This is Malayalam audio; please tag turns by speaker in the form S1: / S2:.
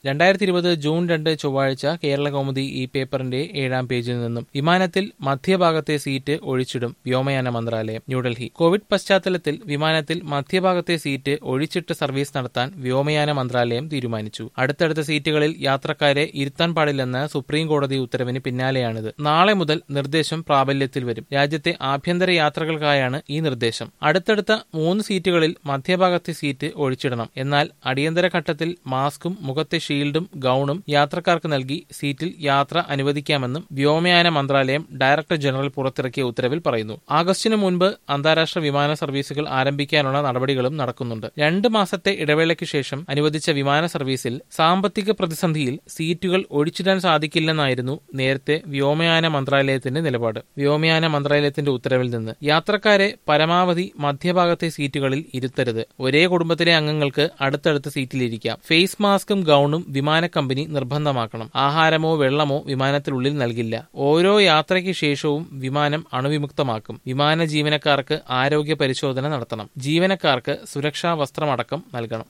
S1: രണ്ടായിരത്തി ഇരുപത് ജൂൺ രണ്ട് ചൊവ്വാഴ്ച കേരള കൗമുദി ഈ പേപ്പറിന്റെ ഏഴാം പേജിൽ നിന്നും വിമാനത്തിൽ മധ്യഭാഗത്തെ സീറ്റ് ഒഴിച്ചിടും വ്യോമയാന മന്ത്രാലയം ന്യൂഡൽഹി കോവിഡ് പശ്ചാത്തലത്തിൽ വിമാനത്തിൽ മധ്യഭാഗത്തെ സീറ്റ് ഒഴിച്ചിട്ട് സർവീസ് നടത്താൻ വ്യോമയാന മന്ത്രാലയം തീരുമാനിച്ചു അടുത്തടുത്ത സീറ്റുകളിൽ യാത്രക്കാരെ ഇരുത്താൻ പാടില്ലെന്ന സുപ്രീം കോടതി ഉത്തരവിന് പിന്നാലെയാണിത് നാളെ മുതൽ നിർദ്ദേശം പ്രാബല്യത്തിൽ വരും രാജ്യത്തെ ആഭ്യന്തര യാത്രകൾക്കായാണ് ഈ നിർദ്ദേശം അടുത്തടുത്ത മൂന്ന് സീറ്റുകളിൽ മധ്യഭാഗത്തെ സീറ്റ് ഒഴിച്ചിടണം എന്നാൽ അടിയന്തര ഘട്ടത്തിൽ മാസ്കും മുഖത്തെ ഷീൽഡും ഗൌണും യാത്രക്കാർക്ക് നൽകി സീറ്റിൽ യാത്ര അനുവദിക്കാമെന്നും വ്യോമയാന മന്ത്രാലയം ഡയറക്ടർ ജനറൽ പുറത്തിറക്കിയ ഉത്തരവിൽ പറയുന്നു ആഗസ്റ്റിന് മുൻപ് അന്താരാഷ്ട്ര വിമാന സർവീസുകൾ ആരംഭിക്കാനുള്ള നടപടികളും നടക്കുന്നുണ്ട് രണ്ട് മാസത്തെ ഇടവേളയ്ക്ക് ശേഷം അനുവദിച്ച വിമാന സർവീസിൽ സാമ്പത്തിക പ്രതിസന്ധിയിൽ സീറ്റുകൾ ഒഴിച്ചിടാൻ സാധിക്കില്ലെന്നായിരുന്നു നേരത്തെ വ്യോമയാന മന്ത്രാലയത്തിന്റെ നിലപാട് വ്യോമയാന മന്ത്രാലയത്തിന്റെ ഉത്തരവിൽ നിന്ന് യാത്രക്കാരെ പരമാവധി മധ്യഭാഗത്തെ സീറ്റുകളിൽ ഇരുത്തരുത് ഒരേ കുടുംബത്തിലെ അംഗങ്ങൾക്ക് അടുത്തടുത്ത സീറ്റിലിരിക്കാം ഫേസ് മാസ്കും ഗൌണും വിമാന കമ്പനി നിർബന്ധമാക്കണം ആഹാരമോ വെള്ളമോ വിമാനത്തിനുള്ളിൽ നൽകില്ല ഓരോ യാത്രയ്ക്ക് ശേഷവും വിമാനം അണുവിമുക്തമാക്കും വിമാന ജീവനക്കാർക്ക് ആരോഗ്യ പരിശോധന നടത്തണം ജീവനക്കാർക്ക് സുരക്ഷാ വസ്ത്രമടക്കം നൽകണം